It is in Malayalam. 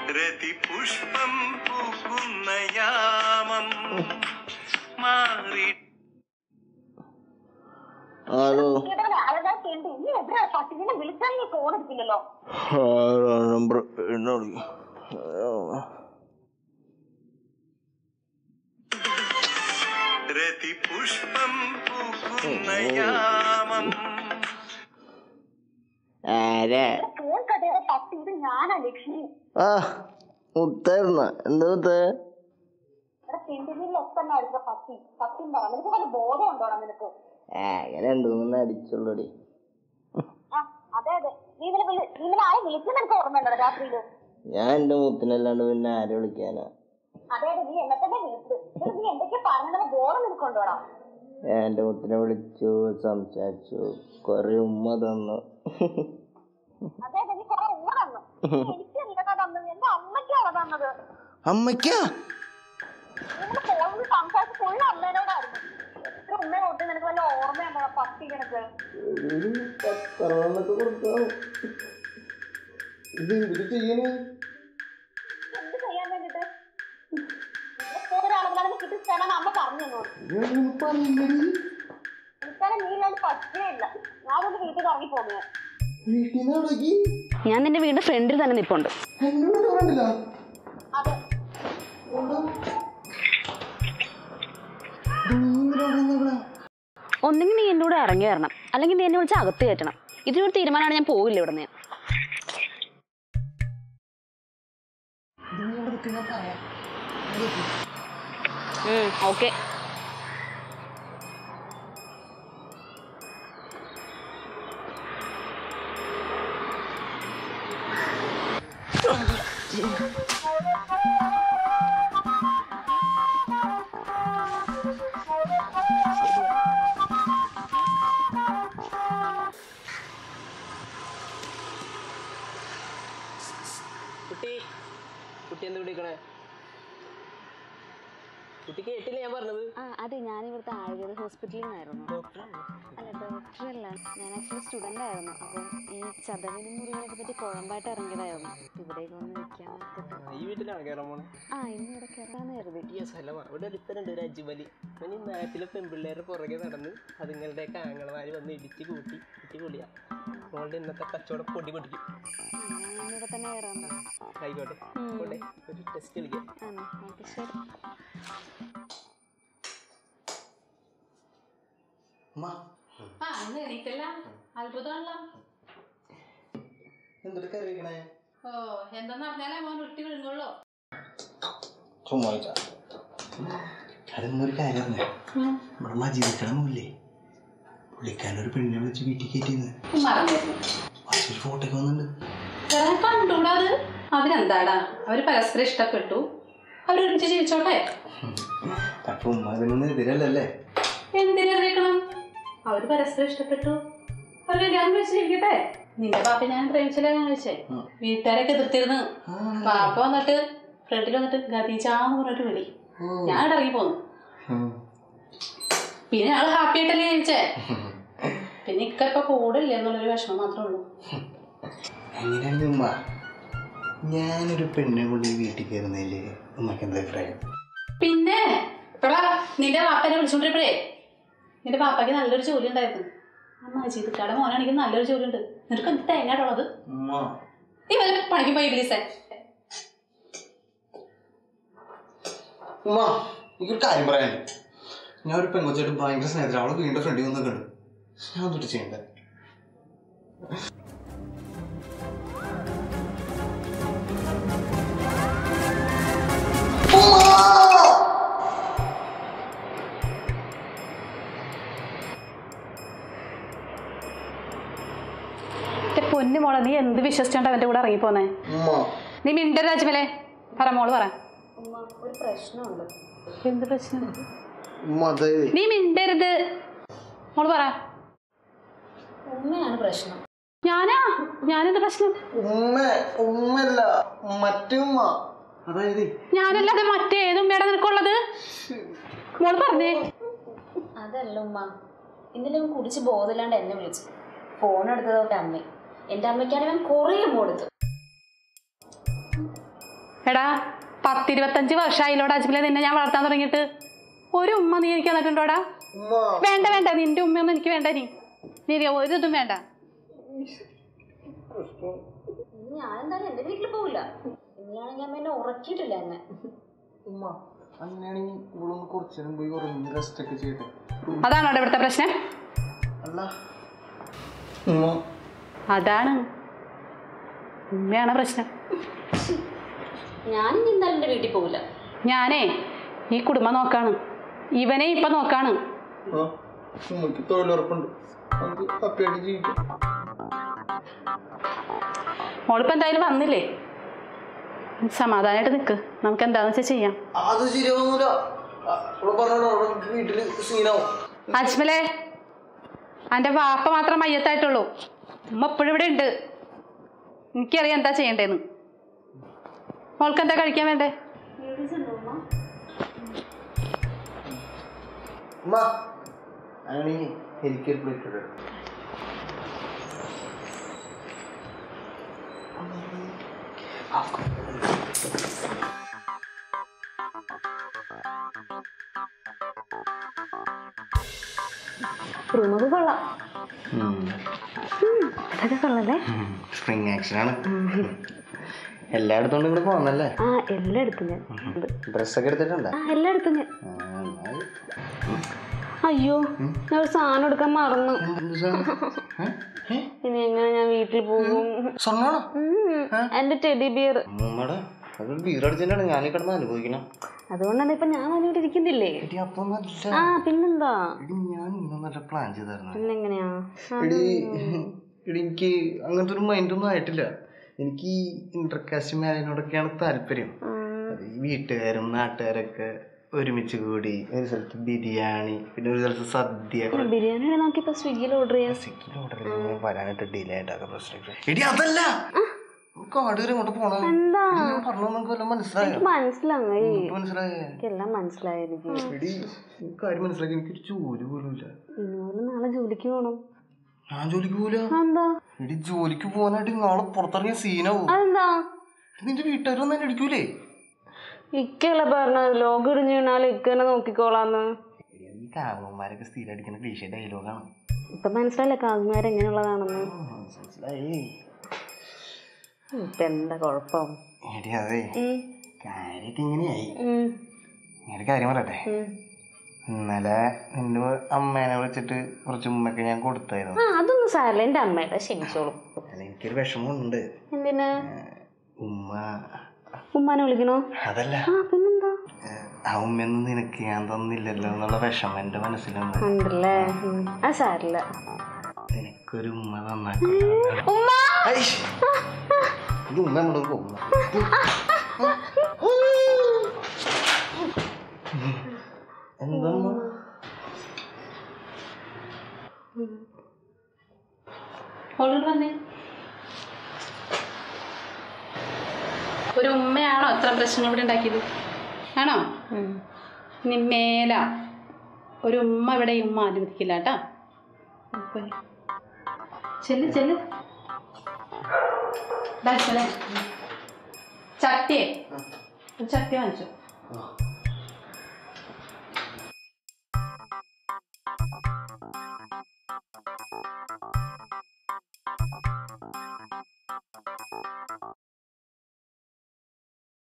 രതിപുഷ്പം പൂക്കുന്ന യാമം മാറി ഹലോ ചേട്ടാ അതാ കേണ്ടി നീ എത്ര പട്ടിനെ വിളിച്ചാൽ നീ ഫോൺ എടുക്കില്ലല്ലോ നമ്പർ എന്നോട് രതിപുഷ്പം പൂക്കുന്ന യാമം ആരാ ഫോൺ കഥയുടെ പട്ടി ഇത് ഞാനാ ലക്ഷ്മി ആ മുത്തായിരുന്ന എന്താ മുത്തേ ഇവിടെ തിണ്ടിനിലൊക്കെ അടിച്ച പട്ടി സത്യം പറ നിനക്ക് വല്ല ബോധം ഉണ്ടോടാ നിനക്ക് ആ അങ്ങനെ രണ്ടു മൂന്ന് അടിച്ചുള്ളടി ആ അതെ അതെ നീ ഇന്നലെ വിളി- നീ ഇന്നലെ ആരെ വിളിക്കുന്ന എനിക്ക് ഓർമ്മയുണ്ടോ രാത്രിയില് ഞാൻ എന്റെ മുത്തിനല്ലാണ്ട് പിന്നെ ആരെ വിളിക്കാനാ അതെ അതെ നീ എന്നെ തന്നെ വിളിച്ചത് എന്നിട്ട് നീ എന്തൊക്കെ പറഞ്ഞത് ബോധം നിനക്കുണ്ടോടാ ഞാൻ എന്റെ മുത്തിനെ വിളിച്ചു സംസാരിച്ചു കൊറേ ഉമ്മ തന്നു അതെ അതെ നീ കുറെ ഉമ്മ തന്നു എനിക്ക് എന്തൊക്കെ തന്നത് എന്റെ അമ്മയ്ക്കാണ് തന്നത് അമ്മയ്ക്കാ നിങ്ങൾ ഫോണിൽ സംസാരിച്ച് ഫുള്ള് അമ്മേനോടായിരുന്നു എത്ര ഉമ്മ കൊടുത്ത് നിനക്ക് വല്ല ഓർമ്മയുണ്ടോ ആ പട്ടി നിനക്ക് ഒരു പത്തറുപതൊക്കെ കൊടുത്തോ ഇത് എന്തിട്ട് ചെയ്യണേ എന്ത് ചെയ്യാൻ വേണ്ടിട്ട് ഒരാളെ കിട്ടി തരാൻ അമ്മ പറഞ്ഞു തന്നോളൂ പറഞ്ഞില്ലടി എനിക്കാണ് നീ ഇല്ലാണ്ട് പറ്റുകയില്ല ഞാൻ ഒന്ന് വീട്ടിൽ ഇറങ്ങി പോകുന്നത് വീട്ടിൽ നിന്ന് തുടങ്ങി ഞാൻ നിന്റെ വീടിന്റെ ഫ്രണ്ടിൽ തന്നെ നിൽപ്പുണ്ട് എന്നോട് പറഞ്ഞില്ല അതെ ഒന്നെങ്കിൽ നീ എൻ്റെ കൂടെ ഇറങ്ങി വരണം അല്ലെങ്കിൽ നീ എന്നെ വിളിച്ച് അകത്ത് കയറ്റണം ഇതിനൊരു തീരുമാനമാണ് ഞാൻ പോവില്ല ഇവിടെ നിന്ന് ഓക്കെ കുട്ടി കുട്ടി എന്ത് വിളിക്കണേ കുട്ടി കേട്ടില്ല ഞാൻ പറഞ്ഞത് ആ അതെ ഞാൻ ഇവിടുത്തെ ആയുർവേദ ഹോസ്പിറ്റലിൽ നിന്നായിരുന്നു ഡോക്ടറാണ് അല്ല ഡോക്ടറല്ല ഞാൻ ആക്ച്വലി സ്റ്റുഡൻ്റ് ആയിരുന്നു അപ്പം ഈ ചതവിനും മുറികളൊക്കെ പറ്റി കുഴമ്പായിട്ട് ഇറങ്ങിയതായിരുന്നു ഇവിടേക്ക് വന്ന് നിൽക്കാൻ നോക്കിയിട്ട് ഈ വീട്ടിലാണ് കയറാൻ പോണേ ആ ഇന്ന് ഇവിടെ കയറാന്ന് കരുതി ഈ സ്ഥലമാണ് ഇവിടെ ഒരുത്തനുണ്ട് ഒരു അജുബലി അവൻ ഈ നാട്ടിലെ പെൺപിള്ളേരെ പുറകെ നടന്ന് അതുങ്ങളുടെയൊക്കെ ആങ്ങളമാര് വന്ന് ഇടിച്ച് കൂട്ടി ഇടിച്ച് കൂടിയാ നമ്മളുടെ ഇന്നത്തെ കച്ചവടം പൊടി പൊടിക്കും ആ, ഞാൻ ഇവിടെ തന്നെ കയറാൻ ആയിക്കോട്ടെ പോട്ടെ ഒരു ടെസ്റ്റ് കളിക്കാം ആണോ ഓക്കെ ശരി ആ ഇന്ന് എണീറ്റല്ല അത്ഭുതമാണല്ലോ എന്തൊരു കറി വെക്കണേ ഓ എന്തെന്ന് പറഞ്ഞാലേ മോൻ ഉരുട്ടി വിഴുങ്ങുള്ളൂ ചുമ്മാ അതൊന്നൊരു കാര്യം പറഞ്ഞേ നമ്മുടെ മജീദിക്കട മൂല്ലേ പുള്ളിക്കാരനൊരു പെണ്ണിനെ വിളിച്ച് വീട്ടിൽ കയറ്റിന്ന് മറന്നിരുന്നു ഒരു ഫോട്ടോ ഒക്കെ വന്നിട്ടുണ്ട് വേറെ കണ്ടൂടാ അത് അതിനെന്താടാ അവര് പരസ്പരം ഇഷ്ടപ്പെട്ടു അവരൊരുമിച്ച് ജീവിച്ചോട്ടെ അപ്പൊ ഉമ്മ അതിനൊന്നും എതിരല്ലല്ലേ എന്തിനെതിരേക്കണം അവര് പരസ്പരം ഇഷ്ടപ്പെട്ടു അവർ കല്യാണം കഴിച്ച് ജീവിക്കട്ടെ നിന്റെ പാപ്പ ഞാൻ പ്രേമിച്ചില്ല ചോദിച്ചേ ഉം. വീട്ടുകാരൊക്കെ എതിർത്തിരുന്നു പാപ്പ വന്നിട്ട് ഫ്രണ്ടിൽ വന്നിട്ട് ഗതിച്ചാന്ന് പറഞ്ഞിട്ട് വിളി ഞാൻ ഇവിടെ ഇറങ്ങി പോന്നു പിന്നെ ഞങ്ങള് ഹാപ്പി ആയിട്ടല്ലേ ജീവിച്ചേ പിന്നെ ഇക്ക ഇപ്പൊ കൂടില്ല എന്നുള്ളൊരു വിഷമം മാത്രമേ ഉള്ളൂ എങ്ങനെയാണ് ഉമ്മ ഞാനൊരു പെണ്ണിനെ കൊണ്ട് ഈ വീട്ടിൽ കയറുന്നതില് ഉമ്മക്ക് എന്താ അഭിപ്രായം പിന്നെ ഇപ്പഴാ നിന്റെ പാപ്പനെ വിളിച്ചോണ്ടിരിപ്പഴേ നിന്റെ പാപ്പയ്ക്ക് നല്ലൊരു ജോലി ഉണ്ടായിരുന്നു അമ്മ അജീതിക്കാടെ മോനാണെങ്കിൽ നല്ലൊരു ജോലി ഉണ്ട് നിനക്ക് എന്ത് തേങ്ങാടുള്ളത് ഉമ്മ നീ വല്ല പണിക്ക് പോയി ഇഡ്ലീസേ ഉമ്മ എനിക്കൊരു കാര്യം പറയാനുണ്ട് ഞാൻ ഒരു പെങ്കൊച്ചായിട്ട് ഭയങ്കര സ്നേഹത്തിൽ അവളെ വീണ്ടും ഫ്രണ്ടിൽ വന്ന് കണ്ടു ഞാൻ തൊട്ട് ചെയ്യണ്ടേ എന്റെ പൊന്നു മോളെ നീ എന്ത് വിശ്വസിച്ചോണ്ട് അവന്റെ കൂടെ ഇറങ്ങിപ്പോന്നേ ഉമ്മ നീ മിണ്ട രാജ്മലെ പറ മോള് പറ ഉമ്മ ഒരു പ്രശ്നമുണ്ട് എന്ത് പ്രശ്നം ഉമ്മ അതായത് നീ മിണ്ടരുത് മോള് പറ ഉമ്മയാണ് പ്രശ്നം ഞാനാ ഞാനെന്ത് പ്രശ്നം ഉമ്മ ഉമ്മല്ല മറ്റേ ഉമ്മ അതായത് ഞാനല്ലാതെ മറ്റേത് ഉമ്മയുടെ നിനക്കുള്ളത് മോള് പറഞ്ഞേ അതല്ല ഉമ്മ ഇന്നലെ അവൻ കുടിച്ച് ബോധമില്ലാണ്ട് എന്നെ വിളിച്ചു ഫോൺ എടുത്തത് അവൻ്റെ അമ്മ എൻ്റെ അമ്മയ്ക്കാണെങ്കിൽ അവൻ കുറേ കൊടുത്തു എടാ പത്തിരുപത്തഞ്ച് വർഷമായില്ലോടാ അജ്മലെ നിന്നെ ഞാൻ വളർത്താൻ തുടങ്ങിയിട്ട് ഒരു ഉമ്മ നീ എനിക്ക് തന്നിട്ടുണ്ടോടാ ഉമ്മ വേണ്ട വേണ്ട നിന്റെ ഉമ്മയൊന്നും എനിക്ക് വേണ്ട നീ നീ നീ ഒരു ഇതും വേണ്ട ഞാൻ എന്തായാലും എന്റെ വീട്ടിൽ പോവില്ല ഇനിയാണെങ്കിൽ അമ്മ എന്നെ ഉറക്കിയിട്ടില്ല എന്നെ ഉമ്മ അങ്ങനെയാണെങ്കിൽ ഇവളൊന്ന് കുറച്ചു നേരം പോയി ഉറങ്ങി റെസ്റ്റ് ഒക്കെ ചെയ്യട്ടെ അതാണോ ഇവിടുത്തെ പ്രശ്നം അല്ല ഉമ്മ അതാണ് ഉമ്മയാണ് പ്രശ്നം ഞാൻ ഇനി എന്തായാലും എന്റെ വീട്ടിൽ പോവില്ല ഞാനേ ഈ കുടുംബം നോക്കാണ് ഇവനെ ഇപ്പൊ നോക്കാണ് ആ ഉമ്മക്ക് തൊഴിലുറപ്പുണ്ട് നമുക്ക് ഹാപ്പിയായിട്ട് ജീവിക്കാം മോളിപ്പോ എന്തായാലും വന്നില്ലേ സമാധാനമായിട്ട് നിൽക്ക് നമുക്ക് എന്താന്ന് വെച്ചാൽ ചെയ്യാം അത് ശരിയാവുന്നില്ല ഇവിടെ പറഞ്ഞോളൂ അവിടെ വീട്ടില് സീനാവും അജ്മലെ എൻ്റെ വാപ്പ മാത്രം മയ്യത്തായിട്ടുള്ളൂ ഉമ്മ എപ്പോഴും ഇവിടെ ഉണ്ട് എനിക്കറിയാം എന്താ ചെയ്യണ്ടേന്ന് മോൾക്ക് എന്താ കഴിക്കാൻ വേണ്ടേ ഉമ്മ അങ്ങനെയാണെങ്കിൽ എനിക്കൊരു പ്ലേറ്റ് ഇടണം റൂമൊക്കെ കൊള്ളാം അതൊക്കെ കൊള്ളല്ലേ സ്പ്രിങ് ആക്ഷനാണ് എല്ലായിടത്തും ഇവിടെ പോന്നല്ലേ ആ എല്ലായിടത്തും ഞാൻ ഡ്രസ്സൊക്കെ എടുത്തിട്ടുണ്ടോ ആ എല്ലായിടത്തും ഞാൻ ആ, എന്നാല് അയ്യോ ഞാൻ ഒരു സാധനം എടുക്കാൻ മറന്നു എന്ത് സാധനം? ഏ? ഏ? ഇനി എങ്ങനെ ഞാൻ വീട്ടിൽ പോകും സ്വർണ്ണാണോ എന്റെ ടെഡി ബിയർ അമ്മൂമ്മയുടെ അത് ബീറടിച്ചിട്ടാണ് ഞാൻ ഈ കിടന്ന് അനുഭവിക്കണം അതുകൊണ്ടാണ് ഇപ്പൊ ഞാൻ അതിനോട് ഇരിക്കുന്നില്ലേ എടി അപ്പം നല്ല ആ പിന്നെന്താ എടി ഞാൻ ഇന്ന് നല്ല പ്ലാൻ ചെയ്തായിരുന്നു പിന്നെങ്ങനെയാ ആ, എടി എടി എനിക്ക് അങ്ങനത്തെ ഒരു മൈൻഡൊന്നും ആയിട്ടില്ല എനിക്ക് ഈ ഇന്റർകാസ്റ്റ് മാരേജിനോടൊക്കെയാണ് താല്പര്യം ആ, അത് ഈ വീട്ടുകാരും നാട്ടുകാരൊക്കെ ഒരുമിച്ച് കൂടി ഒരു സ്ഥലത്ത് ബിരിയാണി പിന്നെ ഒരു സ്ഥലത്ത് സദ്യ ബിരിയാണി നോക്കിയപ്പോ സ്വിഗ്ഗിയിൽ ഓർഡർ ചെയ്യാം സിക്കിൽ ഓർഡർ ചെയ്യുമ്പോൾ വരാനായിട്ട് ഡിലേ ആയിട്ടൊക്കെ പ്രശ്നം എടി അതല്ല കാട് വരെ അങ്ങോട്ട് പോണം എന്താ ഞാൻ പറഞ്ഞു നിങ്ങൾക്ക് വല്ലതും മനസ്സിലായോ മനസ്സിലായി എനിക്ക് മനസ്സിലായേ എല്ലാം മനസ്സിലായി എനിക്ക് എടി ഈ കാര്യം മനസ്സിലാക്കി എനിക്കൊരു ജോലി പോലും ഇല്ല ഇനി മുതൽ നാളെ ജോലിക്ക് പോണം ഞാൻ ജോലിക്ക് പോവില്ല എന്താ എടി ജോലിക്ക് പോകാനായിട്ട് നാളെ പുറത്തിറങ്ങിയ സീനാവും അതെന്താ നിന്റെ വീട്ടുകാരൊന്നും എന്നെ അടിക്കൂലേ ഇക്കല്ല പറഞ്ഞത് ലോകം ഇടിഞ്ഞു വീണാൽ ഇക്കനെ നോക്കിക്കോളാന്ന് എടി, ഈ കാവന്മാരൊക്കെ സ്ഥിരം അടിക്കുന്ന ക്ലീശ ഡയലോഗാണ് ഇപ്പൊ മനസ്സിലായില്ലേ കാകുമാർ എങ്ങനെയുള്ളതാണെന്ന് മനസ്സിലായി ഇപ്പൊ എന്താ കുഴപ്പം എടി അതെ ഉം, കാര്യമൊക്കെ ഇങ്ങനെയായി ഉം, ഞാനൊരു കാര്യം പറയട്ടെ ഉം. ഇന്നലെ നിന്റെ അമ്മേനെ വിളിച്ചിട്ട് കുറച്ച് ഉമ്മയൊക്കെ ഞാൻ കൊടുത്തായിരുന്നു ആ അതൊന്നും സാരല്ല എന്റെ അമ്മയുടെ ക്ഷമിച്ചോളും അല്ല എനിക്കൊരു വിഷമമുണ്ട് എന്തിനാ ഉമ്മ ഉമ്മാനെ വിളിക്കണോ അതല്ല ആ പിന്നെന്താ ഏഹ്, ആ ഉമ്മയൊന്നും നിനക്ക് ഞാൻ തന്നില്ലല്ലോ എന്നുള്ള വിഷമം എൻ്റെ മനസ്സിലുണ്ട് ഉണ്ടല്ലേ ഉം. ആ സാരില്ല നിനക്കൊരു ഉമ്മ തന്നാക്കും ഉമ്മ ഇത് ഉമ്മ നമ്മുടെ പോകും എന്താ ഉമ്മ? ഓളോട് വന്നേ ഒരു ഉമ്മയാണോ ഇത്ര പ്രശ്നം ഇവിടെ ഉണ്ടാക്കിയത് ആണോ ഇനി മേല ഒരു ഉമ്മ ഇവിടെ ഈ ഉമ്മ അനുവദിക്കില്ല കേട്ടാ പോയി. ചെല്ല് ചെല്ല് ദാ ചെല്ല്. ചട്ടിയെ ഒരു ചട്ടി വാങ്ങിച്ചു